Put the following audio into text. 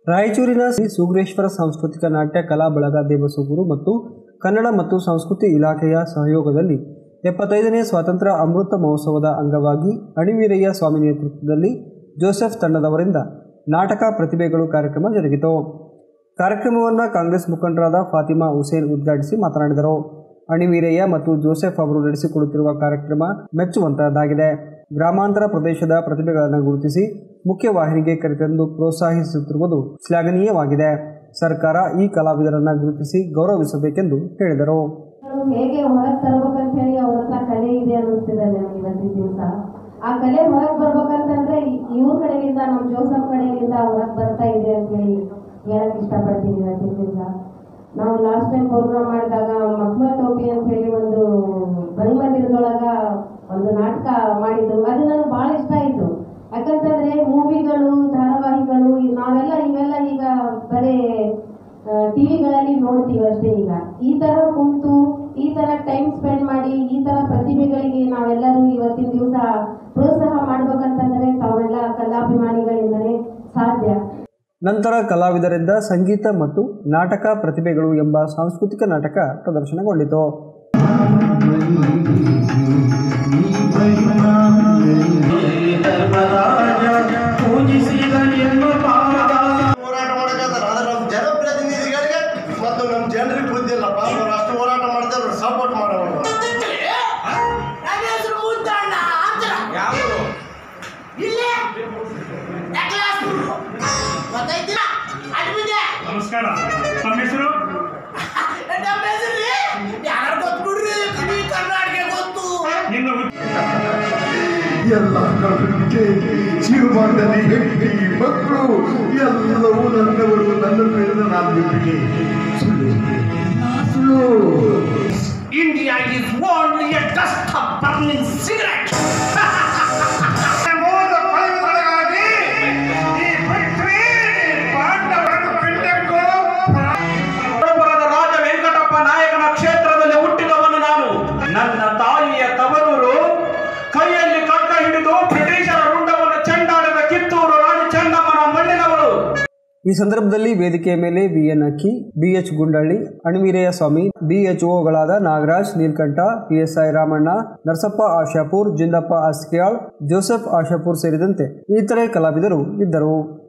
ರಾಯಚೂರಿನ ಶ್ರೀ ಸುಗ್ರೇಶ್ವರ ಸಾಂಸ್ಕೃತಿಕ ನಾಟ್ಯ ಕಲಾ ಬಳಗ ದೇವಸೂಗೂರು ಮತ್ತು ಕನ್ನಡ ಮತ್ತು ಸಂಸ್ಕೃತಿ ಇಲಾಖೆಯ ಸಹಯೋಗದಲ್ಲಿ ಎಪ್ಪತ್ತೈದನೇ ಸ್ವಾತಂತ್ರ್ಯ ಅಮೃತ ಮಹೋತ್ಸವದ ಅಂಗವಾಗಿ ಅಣಿವೀರಯ್ಯ ಸ್ವಾಮಿ ನೇತೃತ್ವದಲ್ಲಿ ಜೋಸೆಫ್ ತಂಡದವರಿಂದ ನಾಟಕ ಪ್ರತಿಭೆಗಳು ಕಾರ್ಯಕ್ರಮ ಜರುಗಿತು ಕಾರ್ಯಕ್ರಮವನ್ನು ಕಾಂಗ್ರೆಸ್ ಮುಖಂಡರಾದ ಫಾತಿಮಾ ಹುಸೇನ್ ಉದ್ಘಾಟಿಸಿ ಮಾತನಾಡಿದರು ಅಣಿವೀರಯ್ಯ ಮತ್ತು ಜೋಸೆಫ್ ಅವರು ನಡೆಸಿಕೊಡುತ್ತಿರುವ ಕಾರ್ಯಕ್ರಮ ಮೆಚ್ಚುವಂತಹದ್ದಾಗಿದೆ ಗ್ರಾಮಾಂತರ ಪ್ರದೇಶದ ಪ್ರತಿಭೆಗಳನ್ನು ಗುರುತಿಸಿ ಮುಖ್ಯವಾಹಿನಿಗೆ ಕರೆತಂದು ಪ್ರೋತ್ಸಾಹಿಸುತ್ತಿರುವುದು ಶ್ಲಾಘನೀಯವಾಗಿದೆ ಸರ್ಕಾರ ಈ ಕಲಾವಿದರನ್ನು ಗುರುತಿಸಿ ಗೌರವಿಸಬೇಕೆಂದು ಹೇಳಿದರು ಅವ್ರು ಹೇಗೆ ಹೊರಗೆ ತರ್ಬೇಕಂತ ಹೇಳಿ ಅವ್ರ ಹತ್ರ ಕಲೆ ಇದೆ ಅನ್ನಿಸ್ತಿದೆ ನಮ್ಗೆ ಇವತ್ತಿನ ದಿವಸ ಆ ಕಲೆ ಹೊರಗೆ ಬರ್ಬೇಕಂತಂದ್ರೆ ಇ- ಇವ್ರ ಕಡೆಯಿಂದ ನಮ್ಮ ಜೋಸಫ್ ಕಡೆಯಿಂದ ಹೊರಗೆ ಬರ್ತಾ ಇದೆ ಅಂತ ಹೇಳಿ ಹೇಳಕ್ ಇಷ್ಟಪಡ್ತೀನಿ ಇವತ್ತಿನ ದಿವಸ ನಾವು ಲಾಸ್ಟ್ ಟೈಮ್ ಪ್ರೋಗ್ರಾಮ್ ಮಾಡಿದಾಗ ಮಕ್ಮ ಟೋಪಿ ಅಂತ ಹೇಳಿ ಒಂದು ರಂಗಮಂದಿರದೊಳಗ ಒಂದು ನಾಟಕ ಮಾಡಿದ್ರು ಅದು ನನಗೆ ಭಾಳ ಇಷ್ಟ ಆಯ್ತು ಯಾಕಂತಂದ್ರೆ ಮೂವಿಗಳು ಧಾರಾವಾಹಿಗಳು ಈ- ನಾವೆಲ್ಲ ಇವೆಲ್ಲ ಈಗ ಬರೀ ಟಿವಿಗಳಲ್ಲಿ ನೋಡ್ತೀವಿ ಅಷ್ಟೇ ಈಗ ಈ ತರ ಕುಂತು ಈ ತರ ಟೈಮ್ ಸ್ಪೆಂಡ್ ಮಾಡಿ ಈ ತರ ಪ್ರತಿಭೆಗಳಿಗೆ ನಾವೆಲ್ಲರೂ ಇವತ್ತಿನ ದಿವಸ ಪ್ರೋತ್ಸಾಹ ಮಾಡ್ಬೇಕಂತಂದ್ರೆ ತಾವೆಲ್ಲ ಕಲಾಭಿಮಾನಿಗಳಿಂದಲೇ ಸಾಧ್ಯ ನಂತರ ಕಲಾವಿದರಿಂದ ಸಂಗೀತ ಮತ್ತು ನಾಟಕ ಪ್ರತಿಭೆಗಳು ಎಂಬ ಸಾಂಸ್ಕೃತಿಕ ನಾಟಕ ಪ್ರದರ್ಶನಗೊಂಡಿತು ಹೋರಾಟ ಮಾಡಕತ್ತಾರ ಆದ್ರೆ ನಮ್ಮ ಜನಪ್ರತಿನಿಧಿಗಳಿಗೆ ಮತ್ತು ನಮ್ಮ ಜನರಿಗೆ ಬುದ್ಧಿ ಇಲ್ಲಪ್ಪ ಅವ್ರು ಅಷ್ಟು ಹೋರಾಟ ಮಾಡ್ತಾರೆ ಅವ್ರು ಸಪೋರ್ಟ್ ಮಾಡೋರು ನನ್ನ ಹೆಸರು ಮುದ್ದಣ್ಣ ಅಂತರ ಇಲ್ಲೇ ನೆಕ್ಲಾಸ್ಪುರ ಗೊತ್ತೈತಿಲ್ಲ ಅಡ್ಮಿದೆ ನಮಸ್ಕಾರ ತಮ್ಮ ಹೆಸರು ನಮ್ಮ ಹೆಸರು ಯಾರು ಗೊತ್ಬಿಡ್ರಿ ಕಡಿ ಕರ್ನಾಟಕ ಗೊತ್ತು ನಿನ್ನ ಹುಟ್ಟ ಎಲ್ಲ ಕರುಣಿಕೆ ಜೀವಮಾನದಲ್ಲಿ ಹೆಂಡತಿ ಮಕ್ಕಳು ಎಲ್ಲವೂ ನನ್ನವರು ನನ್ನ ಪ್ರೇರಣೆ ನಾನು ಬಿಟ್ಟಿಗೆ ಸುಳ್ಳು ಸುಳ್ಳು India is only a dust of burning cigarette ಮೋದ ಫಲಗಳಾಗಿ ಈ ಪೃಥ್ವಿ ಪಾಂಡವರನ್ನು ಪಿಂಡಕ್ಕೂ ಪುರದ ರಾಜ ವೆಂಕಟಪ್ಪ ನಾಯಕನ ಕ್ಷೇತ್ರದಲ್ಲಿ ಹುಟ್ಟಿದವನು ನಾನು ನನ್ನ ತಾಯಿಯ ತವರೂರು ಕೈಯಲ್ಲಿ ಕಟ್ಟ ಹಿಡಿದು ಬ್ರಿಟಿಷರ ರುಂಡವನ್ನು ಚೆಂಡಾಡಿದ ಕಿತ್ತೂರು ರಾಣಿ ಚೆನ್ನಮ್ಮನ ಮಣ್ಣಿನವಳು ಈ ಸಂದರ್ಭದಲ್ಲಿ ವೇದಿಕೆಯ ಮೇಲೆ ಬಿಎನ್ ಅಕ್ಕಿ ಬಿಎಚ್ ಗುಂಡಳ್ಳಿ ಅಣವೀರಯ್ಯ ಸ್ವಾಮಿ ಬಿಎಚ್ಒಗಳಾದ ನಾಗರಾಜ್ ನೀಲ್ಕಂಠ ಪಿಎಸ್ಐ ರಾಮಣ್ಣ ನರಸಪ್ಪ ಆಶಾಪುರ್ ಜಿಂದಪ್ಪ ಅಸ್ಕಿಯಾಳ್ ಜೋಸೆಫ್ ಆಶಾಪುರ್ ಸೇರಿದಂತೆ ಇತರೆ ಕಲಾವಿದರು ಇದ್ದರು